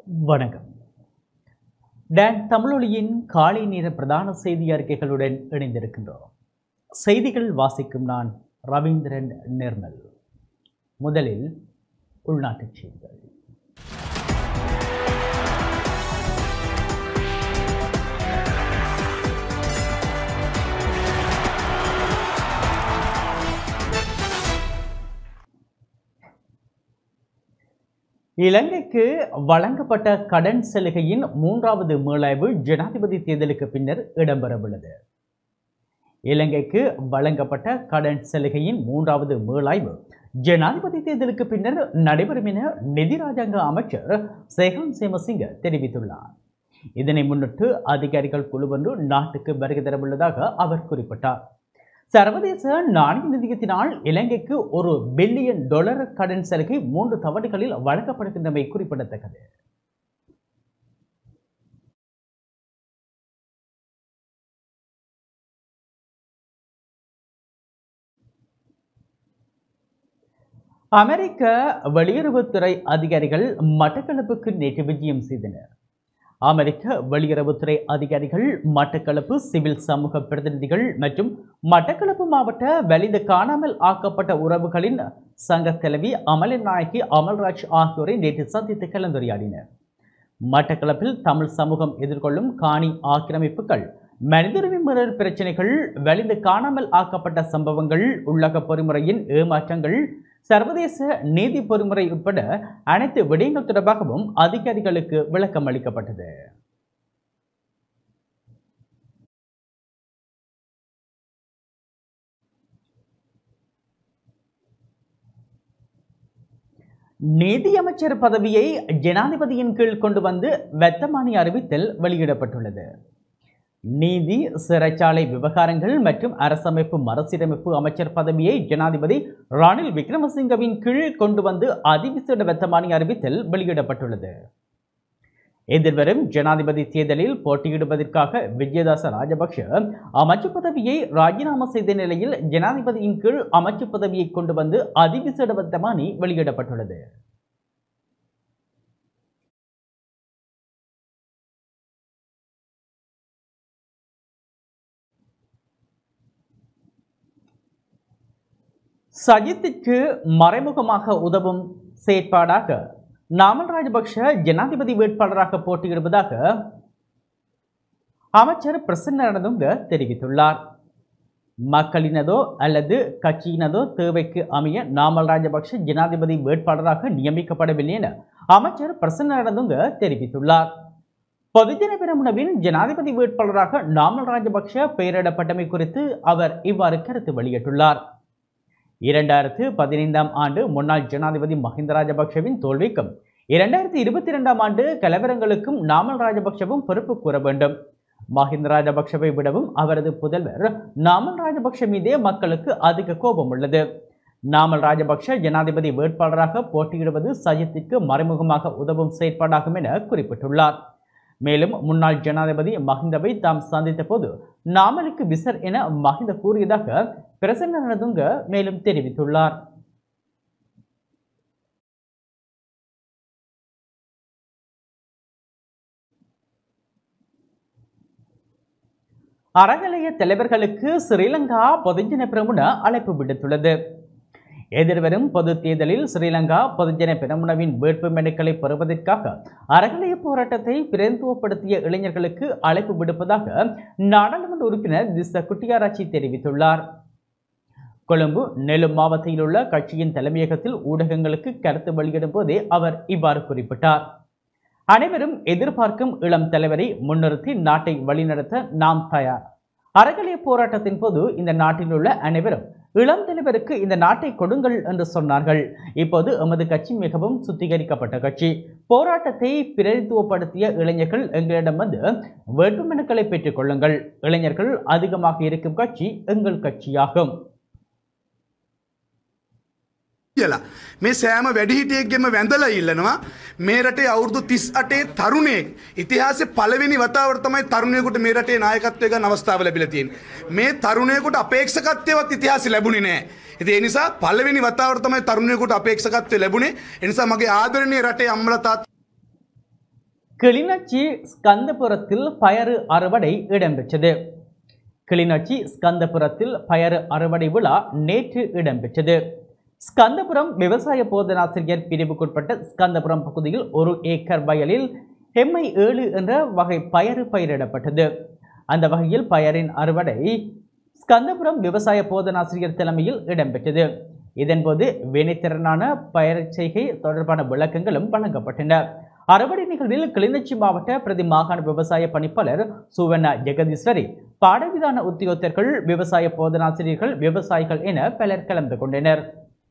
வணக்கம் டான் தமிழொலியின் காலை நேர பிரதான செய்தி அறிக்கைகளுடன் இணைந்திருக்கின்றோம் செய்திகள் வாசிக்கும் நான் ரவீந்திரன் நிர்மல் முதலில் உள்நாட்டுச் செய்திகள் இலங்கைக்கு வழங்கப்பட்ட கடன் சலுகையின் மூன்றாவது மீளாய்வு ஜனாதிபதி தேர்தலுக்கு பின்னர் இடம்பெறவுள்ளது இலங்கைக்கு வழங்கப்பட்ட கடன் சலுகையின் மூன்றாவது மீளாய்வு ஜனாதிபதி தேர்தலுக்கு பின்னர் நடைபெறும் என நிதி ராஜாங்க அமைச்சர் சேகன் சேமசிங்க தெரிவித்துள்ளார் இதனை முன்னிட்டு அதிகாரிகள் குழு ஒன்று நாட்டுக்கு வருகை தரவுள்ளதாக அவர் குறிப்பிட்டார் சர்வதேச நாணய நிதியத்தினால் இலங்கைக்கு ஒரு பில்லியன் டாலர் கடன் சலுகை மூன்று தவணைகளில் வழங்கப்படுகின்றமை குறிப்பிடத்தக்கது அமெரிக்க வெளியுறவுத்துறை அதிகாரிகள் மட்டக்களப்புக்கு நேற்று விஜயம் செய்தனர் அமெரிக்க வெளியுறவுத்துறை அதிகாரிகள் மட்டக்களப்பு சிவில் சமூக பிரதிநிதிகள் மற்றும் மட்டக்களப்பு மாவட்ட வெளிந்து காணாமல் ஆக்கப்பட்ட உறவுகளின் சங்க தலைவி அமலன் நாயகி அமல்ராஜ் ஆகியோரை நேற்று சந்தித்து கலந்துரையாடினர் மட்டக்களப்பில் தமிழ் சமூகம் எதிர்கொள்ளும் காணி ஆக்கிரமிப்புகள் மனிதுரிமை மீறல் பிரச்சனைகள் வெளிந்து காணாமல் ஆக்கப்பட்ட சம்பவங்கள் உள்ளக பொறிமுறையின் ஏமாற்றங்கள் சர்வதேச நீதி பொறிமுறை உட்பட அனைத்து விடயங்கள் தொடர்பாகவும் அதிகாரிகளுக்கு விளக்கம் அளிக்கப்பட்டது நீதியமைச்சர் பதவியை ஜனாதிபதியின் கீழ் கொண்டு வந்து வெத்தமானி அறிவித்தல் வெளியிடப்பட்டுள்ளது நீதி சிறைச்சாலை விவகாரங்கள் மற்றும் அரசமைப்பு மறுசீரமைப்பு அமைச்சர் பதவியை ஜனாதிபதி ரணில் விக்ரமசிங்கவின் கீழ் கொண்டு வந்து அதிவிசேட வெத்தமானி அறிவித்தல் வெளியிடப்பட்டுள்ளது எதிர்வரும் ஜனாதிபதி தேர்தலில் போட்டியிடுவதற்காக விஜயதாச ராஜபக்ஷ அமைச்சு பதவியை ராஜினாமா செய்த நிலையில் ஜனாதிபதியின் கீழ் அமைச்சு பதவியை கொண்டு வந்து அதிவிசேட வெத்தமானி வெளியிடப்பட்டுள்ளது சஜித்திற்கு மறைமுகமாக உதவும் செயற்பாடாக நாமல் ராஜபக்ஷ ஜனாதிபதி வேட்பாளராக போட்டியிடுவதாக அமைச்சர் பிரசன்ன ரணதுங்க தெரிவித்துள்ளார் மக்களினதோ அல்லது கட்சியினதோ தேவைக்கு அமைய நாமல் ராஜபக்ஷ ஜனாதிபதி வேட்பாளராக நியமிக்கப்படவில்லை என அமைச்சர் பிரசன்ன ரணதுங்க தெரிவித்துள்ளார் பொதுஜன பெரமுனவின் ஜனாதிபதி வேட்பாளராக நாமல் ராஜபக்ஷ பெயரிடப்பட்டமை குறித்து அவர் இவ்வாறு கருத்து வெளியிட்டுள்ளார் இரண்டாயிரத்து பதினைந்தாம் ஆண்டு முன்னாள் ஜனாதிபதி மஹிந்த ராஜபக்ஷவின் தோல்விக்கும் இரண்டாயிரத்தி இருபத்தி இரண்டாம் ஆண்டு கலவரங்களுக்கும் நாமல் ராஜபக்ஷவும் பொறுப்பு கூற வேண்டும் மஹிந்த ராஜபக்ஷவை விடவும் அவரது புதல்வர் நாமல் ராஜபக்ஷ மீதே மக்களுக்கு அதிக கோபம் உள்ளது நாமல் ராஜபக்ஷ ஜனாதிபதி வேட்பாளராக போட்டியிடுவது சஜித்திற்கு மறைமுகமாக உதவும் செயற்பாடாகும் என குறிப்பிட்டுள்ளார் மேலும் முன்னாள் ஜனாதிபதி மஹிந்தவை தாம் சந்தித்த போது நாமலுக்கு விசர் என மஹிந்த கூறியதாக பிரசன்ன ரணதுங்க மேலும் தெரிவித்துள்ளார் அறநிலைய தலைவர்களுக்கு ஸ்ரீலங்கா பொதுஜன பிரமுன அழைப்பு விடுத்துள்ளது எதிர்வரும் பொது தேர்தலில் ஸ்ரீலங்கா பொதுஜன பெரமுனவின் வேட்பு மனுக்களை பெறுவதற்காக அறநிலைய போராட்டத்தை பிரதித்துவப்படுத்திய இளைஞர்களுக்கு அழைப்பு விடுப்பதாக நாடாளுமன்ற உறுப்பினர் திச குட்டியாராச்சி தெரிவித்துள்ளார் கொழும்பு நெல்லும் மாவட்டத்தில் உள்ள கட்சியின் தலைமையகத்தில் ஊடகங்களுக்கு கருத்து வெளியிடும் போதே அவர் இவ்வாறு குறிப்பிட்டார் அனைவரும் எதிர்பார்க்கும் இளம் தலைவரை முன்னிறுத்தி நாட்டை வழிநடத்த நாம் தயார் அறகலைய போராட்டத்தின் போது இந்த நாட்டில் உள்ள அனைவரும் இளம் தலைவருக்கு இந்த நாட்டை கொடுங்கள் என்று சொன்னார்கள் இப்போது எமது கட்சி மிகவும் சுத்திகரிக்கப்பட்ட கட்சி போராட்டத்தை பிரதித்துவப்படுத்திய இளைஞர்கள் எங்களிடம் வந்து வேட்புமனுக்களை பெற்றுக் கொள்ளுங்கள் இளைஞர்கள் அதிகமாக இருக்கும் கட்சி எங்கள் கட்சியாகும் කියලා මේ සෑම වැඩිහිටියෙක්ගෙම වැඳලා ඉල්ලනවා මේ රටේ අවුරුදු 38 තරුණයෙක් ඉතිහාසයේ පළවෙනි වතාවට තමයි තරුණයෙකුට මේ රටේ නායකත්වය ගන්න අවස්ථාව ලැබිලා තියෙන්නේ. මේ තරුණයෙකුට අපේක්ෂකත්වයවත් ඉතිහාසෙ ලැබුණේ නැහැ. ඉතින් ඒ නිසා පළවෙනි වතාවට තමයි තරුණයෙකුට අපේක්ෂකත්වය ලැබුණේ. ඒ නිසා මගේ ආදරණීය රටේ අම්මලා තාත්තා கிளிநொச்சி ஸ்கந்தபுரத்தில் பயறு அறுவடை இடம்பெற்றது கிளிநொச்சி ஸ்கந்தபுரத்தில் பயறு அறுவடை விழா நேற்று இடம்பெற்றது ஸ்கந்தபுரம் விவசாய போதனாசிரியர் பிரிவுக்குட்பட்ட ஸ்கந்தபுரம் பகுதியில் ஒரு ஏக்கர் வயலில் எம்ஐ ஏழு என்ற வகை பயறு பயிரிடப்பட்டது அந்த வகையில் பயரின் அறுவடை ஸ்கந்தபுரம் விவசாய போதனாசிரியர் தலைமையில் இடம்பெற்றது இதன்போது வினைத்திறனான பயிர் செய்கை தொடர்பான விளக்கங்களும் வழங்கப்பட்டன அறுவடை நிகழ்வில் கிளிநொச்சி மாவட்ட பிரதி மாகாண விவசாய பணிப்பாளர் சுவண்ணா ஜெகதீஸ்வரி பாடவிதான உத்தியோகத்தர்கள் விவசாய போதனாசிரியர்கள் விவசாயிகள் என பலர் கலந்து கொண்டனர்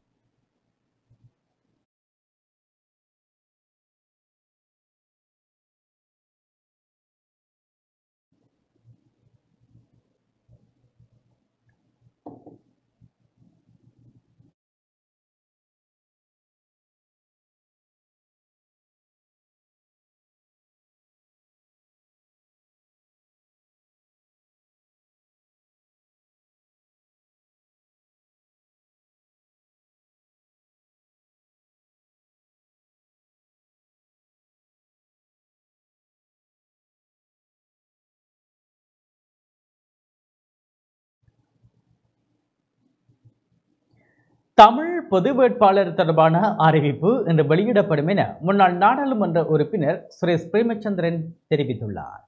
தமிழ் பொது வேட்பாளர் தொடர்பான அறிவிப்பு இன்று வெளியிடப்படும் என முன்னாள் நாடாளுமன்ற உறுப்பினர் சுரேஷ் பிரேமச்சந்திரன் தெரிவித்துள்ளார்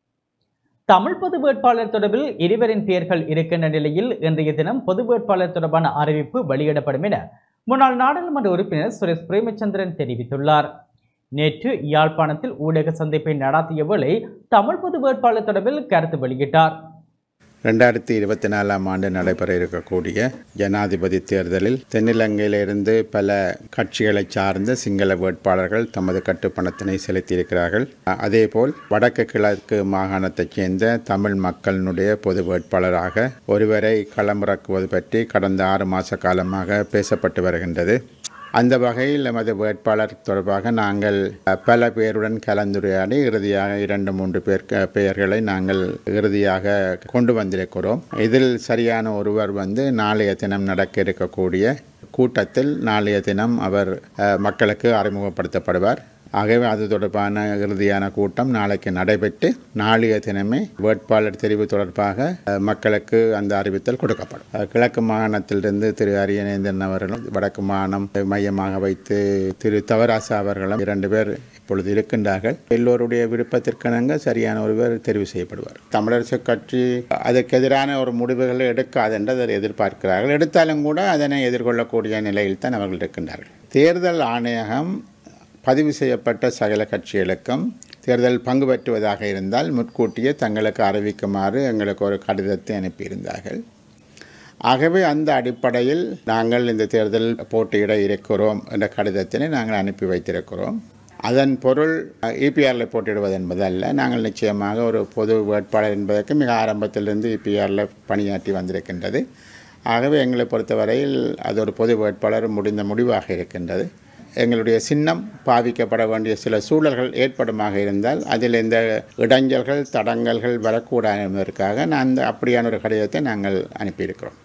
தமிழ் பொது வேட்பாளர் தொடர்பில் இருவரின் பெயர்கள் இருக்கின்ற நிலையில் இன்றைய தினம் பொது வேட்பாளர் தொடர்பான அறிவிப்பு வெளியிடப்படும் என முன்னாள் நாடாளுமன்ற உறுப்பினர் சுரேஷ் பிரேமச்சந்திரன் தெரிவித்துள்ளார் நேற்று யாழ்ப்பாணத்தில் ஊடக சந்திப்பை நடத்திய வேளை தமிழ் பொது வேட்பாளர் தொடர்பில் கருத்து வெளியிட்டார் ரெண்டாயிரத்தி இருபத்தி நாலாம் ஆண்டு நடைபெற இருக்கக்கூடிய ஜனாதிபதி தேர்தலில் தென்னிலங்கையிலிருந்து பல கட்சிகளை சார்ந்த சிங்கள வேட்பாளர்கள் தமது கட்டுப்பணத்தினை செலுத்தியிருக்கிறார்கள் அ- அதேபோல் வடக்கு கிழக்கு மாகாணத்தைச் சேர்ந்த தமிழ் மக்களினுடைய பொது வேட்பாளராக ஒருவரை களமிறக்குவது பற்றி கடந்த ஆறு மாத காலமாக பேசப்பட்டு வருகின்றது அந்த வகையில் எமது வேட்பாளர் தொடர்பாக நாங்கள் அ, பல பேருடன் கலந்துரையாடி இறுதியாக இரண்டு மூன்று பேர் க- பெயர்களை நாங்கள் இறுதியாக கொண்டு வந்திருக்கிறோம் இதில் சரியான ஒருவர் வந்து நாளைய தினம் நடக்க இருக்கக்கூடிய கூட்டத்தில் நாளைய தினம் அவர் அ, மக்களுக்கு அறிமுகப்படுத்தப்படுவார் ஆகவே அது தொடர்பான இறுதியான கூட்டம் நாளைக்கு நடைபெற்று நாளைய தினமே வேட்பாளர் தெரிவு தொடர்பாக அஹ், மக்களுக்கு அந்த அறிவித்தல் கொடுக்கப்படும் அஹ், கிழக்கு மாகாணத்திலிருந்து திரு அரியநேந்திரன் அவர்களும் வடக்கு மாகாணம் மையமாக வைத்து திரு தவராசா அவர்களும் இரண்டு பேர் இப்பொழுது இருக்கின்றார்கள் எல்லோருடைய விருப்பத்திற்கிணங்க சரியான ஒருவர் தெரிவு செய்யப்படுவார் தமிழரசு கட்சி அதற்கு எதிரான ஒரு முடிவுகளை எடுக்காது என்று அதை எதிர்பார்க்கிறார்கள் எடுத்தாலும் கூட அதனை எதிர்கொள்ளக்கூடிய நிலையில் தான் அவர்கள் இருக்கின்றார்கள் தேர்தல் ஆணையகம் பதிவு செய்யப்பட்ட சகல கட்சிகளுக்கும் தேர்தல் பங்கு பெற்றுவதாக இருந்தால் முன்கூட்டியே தங்களுக்கு அறிவிக்குமாறு எங்களுக்கு ஒரு கடிதத்தை அனுப்பியிருந்தார்கள் ஆகவே அந்த அடிப்படையில் நாங்கள் இந்த தேர்தலில் போட்டியிட இருக்கிறோம் என்ற கடிதத்தினை நாங்கள் அனுப்பி வைத்திருக்கிறோம் அதன் பொருள் இபிஆரில் போட்டியிடுவது என்பது அல்ல நாங்கள் நிச்சயமாக ஒரு பொது வேட்பாளர் என்பதற்கு மிக ஆரம்பத்திலிருந்து இபிஆரில் பணியாற்றி வந்திருக்கின்றது ஆகவே எங்களை பொறுத்தவரையில் அது ஒரு பொது வேட்பாளர் முடிந்த முடிவாக இருக்கின்றது எங்களுடைய சின்னம் பாவிக்கப்பட வேண்டிய சில சூழல்கள் ஏற்படுமாக இருந்தால் அதில் இந்த இடைஞ்சல்கள் தடங்கல்கள் வரக்கூடாது என்பதற்காக நான் அந்த அப்படியான ஒரு கடிதத்தை நாங்கள் அனுப்பியிருக்கிறோம்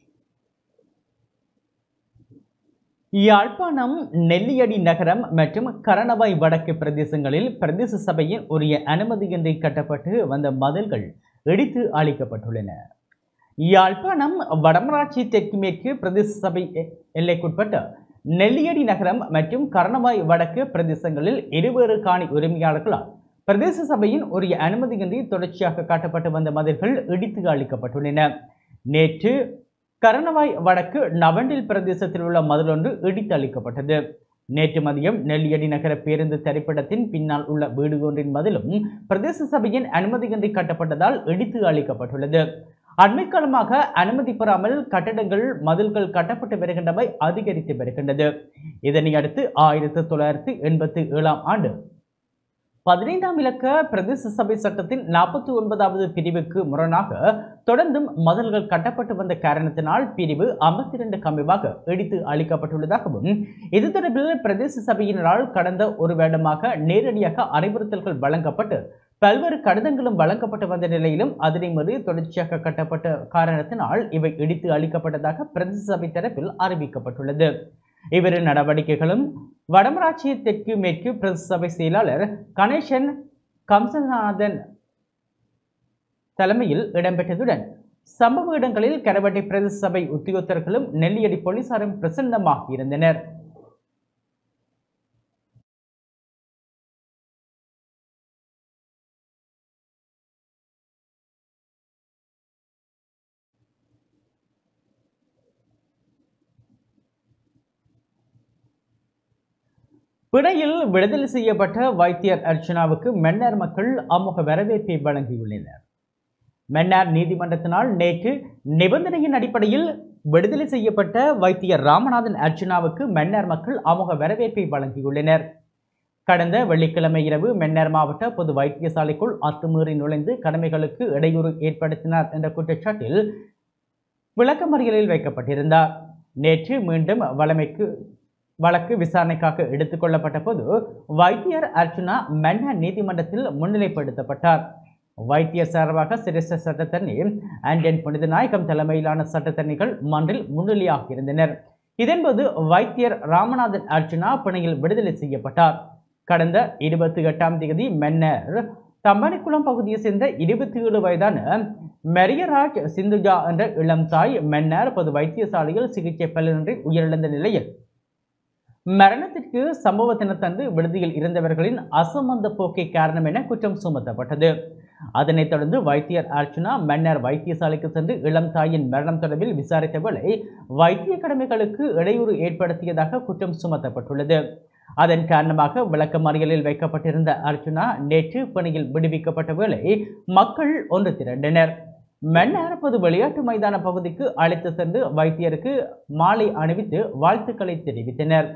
யாழ்ப்பாணம் நெல்லியடி நகரம் மற்றும் கரணவாய் வடக்கு பிரதேசங்களில் பிரதேச சபையின் உரிய அனுமதியின்றி கட்டப்பட்டு வந்த மதில்கள் இடித்து அளிக்கப்பட்டுள்ளன யாழ்ப்பாணம் வடமராட்சி தெற்கு மேற்கு பிரதேச சபை எ- எல்லைக்குட்பட்ட நெல்லியடி நகரம் மற்றும் கரணவாய் வடக்கு பிரதேசங்களில் இருவேறு காணி உரிமையாளர்களால் பிரதேச சபையின் உரிய அனுமதியின்றி தொடர்ச்சியாக காட்டப்பட்டு வந்த மதில்கள் இடித்து அளிக்கப்பட்டுள்ளன நேற்று கரணவாய் வடக்கு நவண்டில் பிரதேசத்தில் உள்ள மதிலொன்று இடித்து அளிக்கப்பட்டது நேற்று மதியம் நெல்லியடி நகர பேருந்து திரைப்படத்தின் பின்னால் உள்ள வீடு ஒன்றின் மதிலும் பிரதேச சபையின் அனுமதியின்றி கட்டப்பட்டதால் இடித்து அளிக்கப்பட்டுள்ளது அண்மைக்காலமாக அனுமதி பெறாமல் கட்டடங்கள் மதில்கள் கட்டப்பட்டு வருகின்றமை அதிகரித்து வருகின்றது இதனை அடுத்து ஆயிரத்தி தொள்ளாயிரத்தி எண்பத்தி ஏழாம் ஆண்டு பதினைந்தாம் இலக்க பிரதேச சபை சட்டத்தின் நாற்பத்தி ஒன்பதாவது பிரிவுக்கு முரணாக தொடர்ந்தும் மதில்கள் கட்டப்பட்டு வந்த காரணத்தினால் பிரிவு ஐம்பத்தி இரண்டு கம்மிவாக இடித்து அளிக்கப்பட்டுள்ளதாகவும் இது தொடர்பில் பிரதேச சபையினரால் கடந்த ஒரு வருடமாக நேரடியாக அறிவுறுத்தல்கள் வழங்கப்பட்டு பல்வேறு கடிதங்களும் வழங்கப்பட்டு வந்த நிலையிலும் அதனை மீறி தொடர்ச்சியாக கட்டப்பட்ட காரணத்தினால் இவை இடித்து அளிக்கப்பட்டதாக பிரதேச சபை தரப்பில் அறிவிக்கப்பட்டுள்ளது இவ்விரு நடவடிக்கைகளும் வடமராட்சி தெற்கு மேற்கு பிரதேச சபை செயலாளர் கணேசன் கம்சநாதன் தலைமையில் இடம்பெற்றதுடன் சம்பவ இடங்களில் கரவட்டி பிரதேச சபை உத்தியோகத்தர்களும் நெல்லியடி போலீசாரும் பிரசன்னமாக இருந்தனர் பிணையில் விடுதலை செய்யப்பட்ட வைத்தியர் அர்ச்சனாவுக்கு மன்னர் மக்கள் அமுக வரவேற்பை வழங்கியுள்ளனர் மன்னார் நீதிமன்றத்தினால் நேற்று நிபந்தனையின் அடிப்படையில் விடுதலை செய்யப்பட்ட வைத்தியர் ராமநாதன் அர்ச்சனாவுக்கு மன்னார் மக்கள் அமுக வரவேற்பை வழங்கியுள்ளனர் கடந்த வெள்ளிக்கிழமை இரவு மன்னார் மாவட்ட பொது வைத்தியசாலைக்குள் அத்துமீறி நுழைந்து கடமைகளுக்கு இடையூறு ஏற்படுத்தினார் என்ற குற்றச்சாட்டில் விளக்கமறியலில் வைக்கப்பட்டிருந்தார் நேற்று மீண்டும் வழமைக்கு வழக்கு விசாரணைக்காக எடுத்துக்கொள்ளப்பட்ட போது வைத்தியர் அர்ச்சுனா மன்னார் நீதிமன்றத்தில் முன்னிலைப்படுத்தப்பட்டார் வைத்திய சார்பாக சிரேஷ்ட சட்டத்தரணி ஆண்டன் புனிதநாயகம் தலைமையிலான சட்டத்தரணிகள் மன்றில் முன்னிலையாக இருந்தனர் இதன்போது வைத்தியர் ராமநாதன் அர்ச்சுனா பிணையில் விடுதலை செய்யப்பட்டார் கடந்த இருபத்தி எட்டாம் தேதி மன்னர் தம்பனிக்குளம் பகுதியை சேர்ந்த இருபத்தி ஏழு வயதான மெரியராஜ் சிந்துஜா என்ற இளம் தாய் மன்னர் பொது வைத்தியசாலையில் சிகிச்சை பலனின்றி உயிரிழந்த நிலையில் மரணத்திற்கு சம்பவ தினத்தன்று விடுதியில் இருந்தவர்களின் அசம்பந்த போக்கே காரணம் என குற்றம் சுமத்தப்பட்டது அதனைத் தொடர்ந்து வைத்தியர் அர்ச்சுனா மன்னர் வைத்தியசாலைக்கு சென்று இளம் தாயின் மரணம் தொடர்பில் விசாரித்த வேளை வைத்திய கடமைகளுக்கு இடையூறு ஏற்படுத்தியதாக குற்றம் சுமத்தப்பட்டுள்ளது அதன் காரணமாக விளக்கமறியலில் வைக்கப்பட்டிருந்த அர்ச்சுனா நேற்று பணியில் விடுவிக்கப்பட்ட வேளை மக்கள் ஒன்று திரண்டனர் மன்னர் பொது விளையாட்டு மைதான பகுதிக்கு அழைத்து சென்று வைத்தியருக்கு மாலை அணிவித்து வாழ்த்துக்களை தெரிவித்தனர்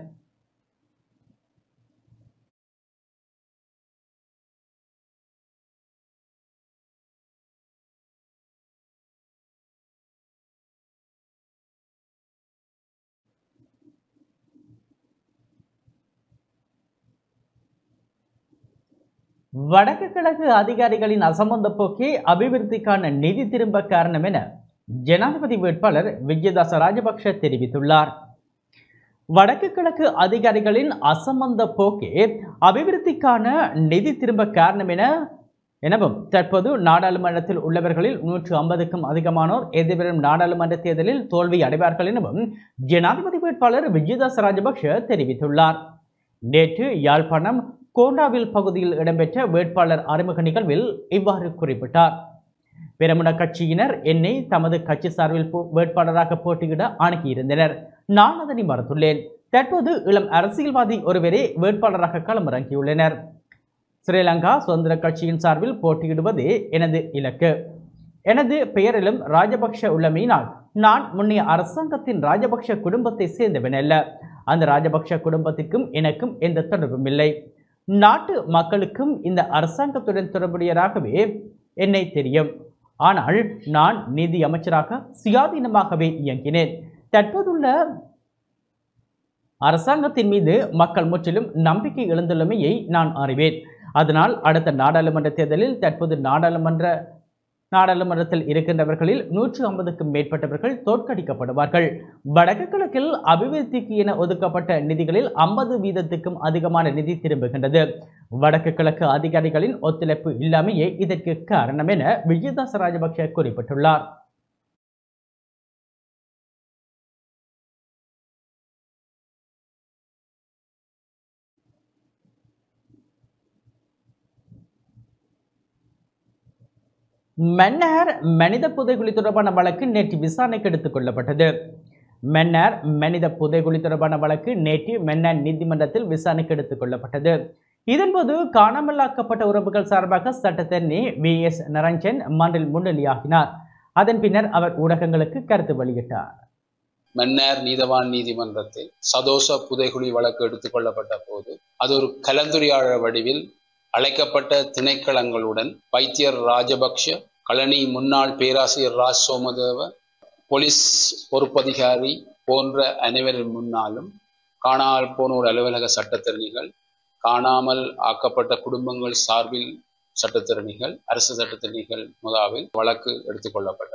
வடக்கு கிழக்கு அதிகாரிகளின் அசம்பந்த போக்கே அபிவிருத்திக்கான நிதி திரும்ப காரணம் என ஜனாதிபதி வேட்பாளர் விஜயதாச ராஜபக்ஷ தெரிவித்துள்ளார் வடக்கு கிழக்கு அதிகாரிகளின் அசம்பந்த போக்கே அபிவிருத்திக்கான நிதி திரும்ப காரணம் என எனவும் தற்போது நாடாளுமன்றத்தில் உள்ளவர்களில் நூற்று ஐம்பதுக்கும் அதிகமானோர் எதிர்வரும் நாடாளுமன்ற தேர்தலில் தோல்வி அடைவார்கள் எனவும் ஜனாதிபதி வேட்பாளர் விஜயதாச ராஜபக்ஷ தெரிவித்துள்ளார் நேற்று யாழ்ப்பாணம் கோண்டாவில் பகுதியில் இடம்பெற்ற வேட்பாளர் அறிமுக நிகழ்வில் இவ்வாறு குறிப்பிட்டார் பெருமுன கட்சியினர் என்னை தமது கட்சி சார்பில் போ- வேட்பாளராக போட்டியிட அணுகியிருந்தனர் நான் அதனை மறுத்துள்ளேன் தற்போது இளம் அரசியல்வாதி ஒருவரே வேட்பாளராக களமிறங்கியுள்ளனர் ஸ்ரீலங்கா சுதந்திர கட்சியின் சார்பில் போட்டியிடுவதே எனது இலக்கு எனது பெயரிலும் ராஜபக்ஷ உள்ளமையினால் நான் முன்னைய அரசாங்கத்தின் ராஜபக்ஷ குடும்பத்தை சேர்ந்தவன் அல்ல அந்த ராஜபக்ஷ குடும்பத்திற்கும் எனக்கும் எந்த தொடர்பும் இல்லை நாட்டு மக்களுக்கும் இந்த அரசாங்கத்துடன் தொடர்புடையதாகவே என்னை தெரியும் ஆனால் நான் நீதி அமைச்சராக சுயாதீனமாகவே இயங்கினேன் தற்போதுள்ள அரசாங்கத்தின் மீது மக்கள் முற்றிலும் நம்பிக்கை இழந்துள்ளமையை நான் அறிவேன் அதனால் அடுத்த நாடாளுமன்ற தேர்தலில் தற்போது நாடாளுமன்ற நாடாளுமன்றத்தில் இருக்கின்றவர்களில் நூற்று ஐம்பதுக்கும் மேற்பட்டவர்கள் தோற்கடிக்கப்படுவார்கள் வடக்கு கிழக்கில் அபிவிருத்திக்கு என ஒதுக்கப்பட்ட நிதிகளில் ஐம்பது வீதத்துக்கும் அதிகமான நிதி திரும்புகின்றது வடக்கு கிழக்கு அதிகாரிகளின் ஒத்துழைப்பு இல்லாமையே இதற்கு காரணம் என விஜயதாச ராஜபக்ஷ குறிப்பிட்டுள்ளார் மன்னார் மனித புதைகுழி தொடர்பான வழக்கு நேற்று விசாரணைக்கு எடுத்துக் கொள்ளப்பட்டது மன்னார் மனித புதைகுழி தொடர்பான வழக்கு நேற்று மன்னார் நீதிமன்றத்தில் விசாரணைக்கு எடுத்துக் கொள்ளப்பட்டது இதன்போது காணாமலாக்கப்பட்ட உறவுகள் சார்பாக சட்டத்தரணி வி எஸ் நிரஞ்சன் மன்றில் முன்னிலையாகினார் அதன் பின்னர் அவர் ஊடகங்களுக்கு கருத்து வெளியிட்டார் மன்னார் நீதவான் நீதிமன்றத்தில் சதோஷ புதைகுழி வழக்கு எடுத்துக்கொள்ளப்பட்ட போது அது ஒரு கலந்துரையாடல் வடிவில் அழைக்கப்பட்ட திணைக்களங்களுடன் வைத்தியர் ராஜபக்ஷ கழனி முன்னாள் பேராசிரியர் ராஜ் சோமதேவ போலீஸ் பொறுப்பதிகாரி போன்ற அனைவரின் முன்னாலும் காணாமல் போனோர் அலுவலக சட்டத்தரணிகள் காணாமல் ஆக்கப்பட்ட குடும்பங்கள் சார்பில் சட்டத்திறனிகள் அரசு சட்டத்திறனிகள் முகாவில் வழக்கு எடுத்துக்கொள்ளப்பட்ட போது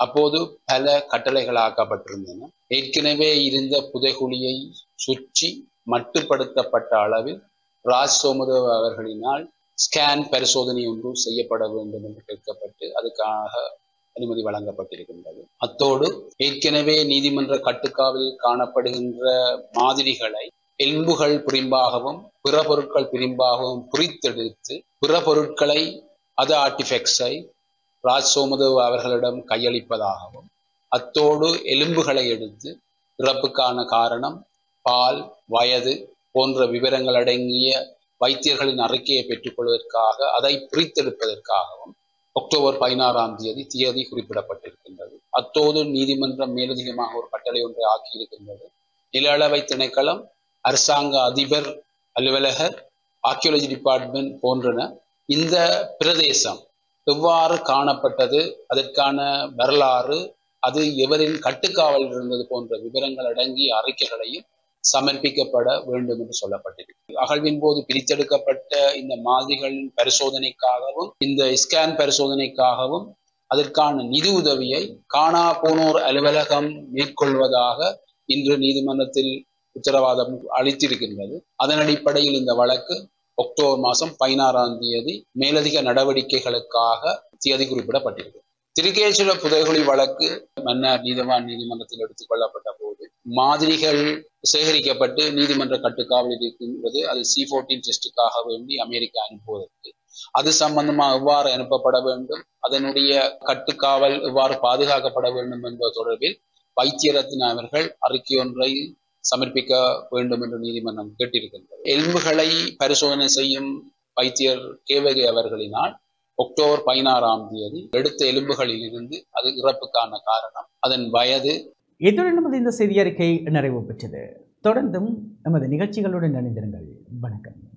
அப்போது பல கட்டளைகள் ஆக்கப்பட்டிருந்தன ஏற்கனவே இருந்த புதைகுழியை சுற்றி மட்டுப்படுத்தப்பட்ட அளவில் ராஜ் சோமதேவ் அவர்களினால் ஸ்கேன் பரிசோதனை ஒன்று செய்யப்பட வேண்டும் என்று கேட்கப்பட்டு அதுக்காக அனுமதி வழங்கப்பட்டிருக்கின்றது அத்தோடு ஏற்கனவே நீதிமன்ற கட்டுக்காவில் காணப்படுகின்ற மாதிரிகளை எலும்புகள் பிரிம்பாகவும் பிற பொருட்கள் பிரிம்பாகவும் பிரித்தெடுத்து பிற பொருட்களை அது ஆர்டிஃபெக்ட்ஸை ராஜ் சோமதேவ் அவர்களிடம் கையளிப்பதாகவும் அத்தோடு எலும்புகளை எடுத்து இறப்புக்கான காரணம் பால் வயது போன்ற விவரங்கள் அடங்கிய வைத்தியர்களின் அறிக்கையை பெற்றுக்கொள்வதற்காக அதை பிரித்தெடுப்பதற்காகவும் அக்டோபர் பதினாறாம் தேதி தேதி குறிப்பிடப்பட்டிருக்கின்றது அத்தோடு நீதிமன்றம் மேலதிகமாக ஒரு கட்டளை ஒன்றை ஆக்கியிருக்கின்றது நில அளவை திணைக்களம் அரசாங்க அதிபர் அலுவலகர் ஆர்கியோலஜி டிபார்ட்மெண்ட் போன்றன இந்த பிரதேசம் எவ்வாறு காணப்பட்டது அதற்கான வரலாறு அது எவரின் கட்டுக்காவல் இருந்தது போன்ற விவரங்கள் அடங்கிய அறிக்கைகளையும் சமர்ப்பிக்கப்பட வேண்டும் என்று சொல்லப்பட்டிருக்கு அகழ்வின் போது பிரித்தெடுக்கப்பட்ட இந்த மாதிரிகளின் பரிசோதனைக்காகவும் இந்த ஸ்கேன் பரிசோதனைக்காகவும் அதற்கான நிதி உதவியை காணா போனோர் அலுவலகம் மேற்கொள்வதாக இன்று நீதிமன்றத்தில் உத்தரவாதம் அளித்திருக்கின்றது அதன் அடிப்படையில் இந்த வழக்கு அக்டோபர் மாதம் பதினாறாம் தேதி மேலதிக நடவடிக்கைகளுக்காக தேதி குறிப்பிடப்பட்டிருக்கு திருக்கேச்சுர புதைகுழி வழக்கு மன்னார் நீதிவான் நீதிமன்றத்தில் எடுத்துக் கொள்ளப்பட்ட போது மாதிரிகள் சேகரிக்கப்பட்டு நீதிமன்ற கட்டுக்காவலில் இருக்கின்றது அது சி போர்டீன் டெஸ்டுக்காக வேண்டி அமெரிக்கா அனுப்புவதற்கு அது சம்பந்தமாக எவ்வாறு அனுப்பப்பட வேண்டும் அதனுடைய கட்டுக்காவல் எவ்வாறு பாதுகாக்கப்பட வேண்டும் என்பது தொடர்பில் வைத்தியரத்ன அவர்கள் அறிக்கை ஒன்றை சமர்ப்பிக்க வேண்டும் என்று நீதிமன்றம் கேட்டிருக்கின்றது எலும்புகளை பரிசோதனை செய்யும் வைத்தியர் கேவகை அவர்களினால் அக்டோபர் பதினாறாம் தேதி எடுத்த எலும்புகளில் இருந்து அது இறப்புக்கான காரணம் அதன் வயது இத்துடன் நமது இந்த செய்தி அறிக்கை நிறைவு பெற்றது தொடர்ந்தும் நமது நிகழ்ச்சிகளுடன் இணைந்திருங்கள் வணக்கம்